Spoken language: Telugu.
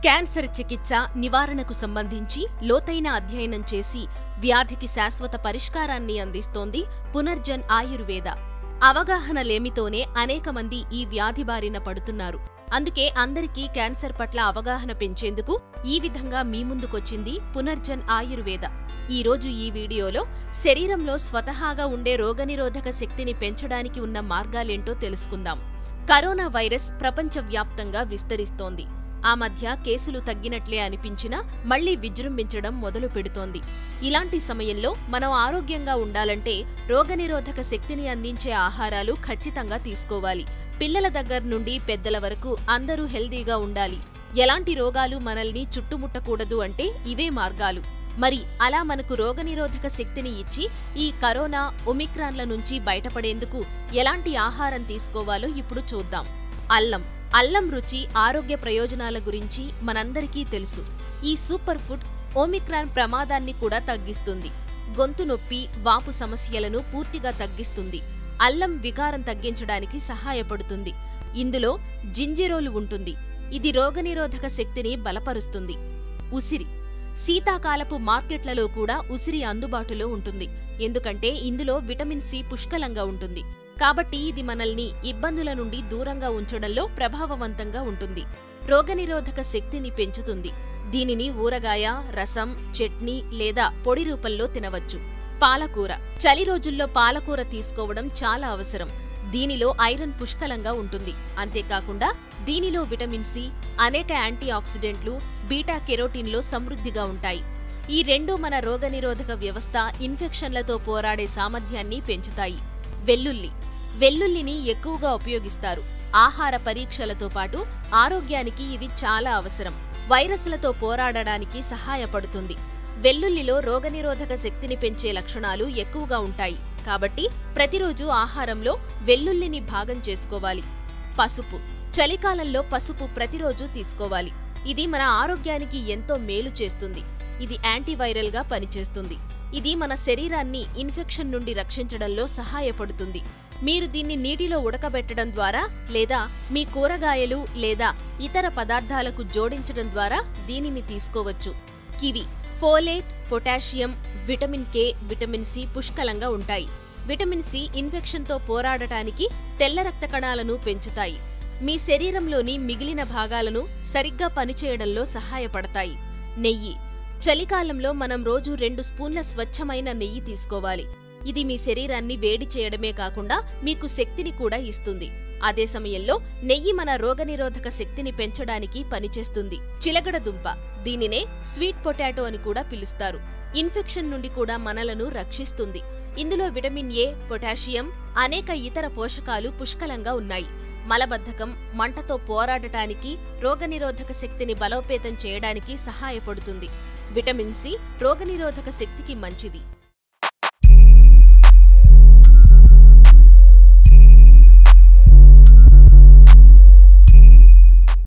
క్యాన్సర్ చికిత్స నివారణకు సంబంధించి లోతైన అధ్యయనం చేసి వ్యాధికి శాశ్వత పరిష్కారాన్ని అందిస్తోంది పునర్జన్ ఆయుర్వేద అవగాహన లేమితోనే అనేక మంది ఈ వ్యాధి బారిన పడుతున్నారు అందుకే అందరికీ క్యాన్సర్ పట్ల అవగాహన పెంచేందుకు ఈ విధంగా మీ ముందుకొచ్చింది పునర్జన్ ఆయుర్వేద ఈ రోజు ఈ వీడియోలో శరీరంలో స్వతహాగా ఉండే రోగనిరోధక శక్తిని పెంచడానికి ఉన్న మార్గాలేంటో తెలుసుకుందాం కరోనా వైరస్ ప్రపంచవ్యాప్తంగా విస్తరిస్తోంది ఆ మధ్య కేసులు తగ్గినట్లే అనిపించినా మళ్లీ విజృంభించడం మొదలు పెడుతోంది ఇలాంటి సమయంలో మనం ఆరోగ్యంగా ఉండాలంటే రోగనిరోధక శక్తిని అందించే ఆహారాలు ఖచ్చితంగా తీసుకోవాలి పిల్లల దగ్గర నుండి పెద్దల వరకు అందరూ హెల్దీగా ఉండాలి ఎలాంటి రోగాలు మనల్ని చుట్టుముట్టకూడదు అంటే ఇవే మార్గాలు మరి అలా మనకు రోగనిరోధక శక్తిని ఇచ్చి ఈ కరోనా ఒమిక్రాన్ల నుంచి బయటపడేందుకు ఎలాంటి ఆహారం తీసుకోవాలో ఇప్పుడు చూద్దాం అల్లం అల్లం రుచి ఆరోగ్య ప్రయోజనాల గురించి మనందరికీ తెలుసు ఈ సూపర్ ఫుడ్ ఓమిక్రాన్ ప్రమాదాన్ని కూడా తగ్గిస్తుంది గొంతు నొప్పి వాపు సమస్యలను పూర్తిగా తగ్గిస్తుంది అల్లం వికారం తగ్గించడానికి సహాయపడుతుంది ఇందులో జింజిరోలు ఉంటుంది ఇది రోగనిరోధక శక్తిని బలపరుస్తుంది ఉసిరి శీతాకాలపు మార్కెట్లలో కూడా ఉసిరి అందుబాటులో ఉంటుంది ఎందుకంటే ఇందులో విటమిన్ సి పుష్కలంగా ఉంటుంది కాబట్టి ఇది మనల్ని ఇబ్బందుల నుండి దూరంగా ఉంచడంలో ప్రభావవంతంగా ఉంటుంది రోగనిరోధక శక్తిని పెంచుతుంది దీనిని ఊరగాయ రసం చట్నీ లేదా పొడి రూపంలో తినవచ్చు పాలకూర చలి రోజుల్లో పాలకూర తీసుకోవడం చాలా అవసరం దీనిలో ఐరన్ పుష్కలంగా ఉంటుంది అంతేకాకుండా దీనిలో విటమిన్ సి అనేక యాంటీ ఆక్సిడెంట్లు బీటా కెరోటిన్లో సమృద్ధిగా ఉంటాయి ఈ రెండు మన రోగనిరోధక వ్యవస్థ ఇన్ఫెక్షన్లతో పోరాడే సామర్థ్యాన్ని పెంచుతాయి వెల్లుల్లి వెల్లుల్లిని ఎక్కువగా ఉపయోగిస్తారు ఆహార పరీక్షలతో పాటు ఆరోగ్యానికి ఇది చాలా అవసరం వైరస్లతో పోరాడడానికి సహాయపడుతుంది వెల్లుల్లిలో రోగనిరోధక శక్తిని పెంచే లక్షణాలు ఎక్కువగా ఉంటాయి కాబట్టి ప్రతిరోజు ఆహారంలో వెల్లుల్లిని భాగం చేసుకోవాలి పసుపు చలికాలంలో పసుపు ప్రతిరోజు తీసుకోవాలి ఇది మన ఆరోగ్యానికి ఎంతో మేలు చేస్తుంది ఇది యాంటీవైరల్ గా పనిచేస్తుంది ఇది మన శరీరాన్ని ఇన్ఫెక్షన్ నుండి రక్షించడంలో సహాయపడుతుంది మీరు దీన్ని నీటిలో ఉడకబెట్టడం ద్వారా లేదా మీ కూరగాయలు లేదా ఇతర పదార్థాలకు జోడించడం ద్వారా దీనిని తీసుకోవచ్చు kiwi folate potassium vitamin K vitamin C పుష్కలంగా ఉంటాయి విటమిన్ సి ఇన్ఫెక్షన్తో పోరాడటానికి తెల్ల రక్త కణాలను పెంచుతాయి మీ శరీరంలోని మిగిలిన భాగాలను సరిగ్గా పనిచేయడంలో సహాయపడతాయి నెయ్యి చలికాలంలో మనం రోజు రెండు స్పూన్ల స్వచ్ఛమైన నెయ్యి తీసుకోవాలి ఇది మీ శరీరాన్ని వేడి చేయడమే కాకుండా మీకు శక్తిని కూడా ఇస్తుంది అదే సమయంలో నెయ్యి మన రోగనిరోధక శక్తిని పెంచడానికి పనిచేస్తుంది చిలగడ దుంప దీనినే స్వీట్ పొటాటో అని కూడా పిలుస్తారు ఇన్ఫెక్షన్ నుండి కూడా మనలను రక్షిస్తుంది ఇందులో విటమిన్ ఏ పొటాషియం అనేక ఇతర పోషకాలు పుష్కలంగా ఉన్నాయి మలబద్ధకం మంటతో పోరాడటానికి రోగనిరోధక శక్తిని బలోపేతం చేయడానికి సహాయపడుతుంది విటమిన్ సి రోగనిరోధక శక్తికి మంచిది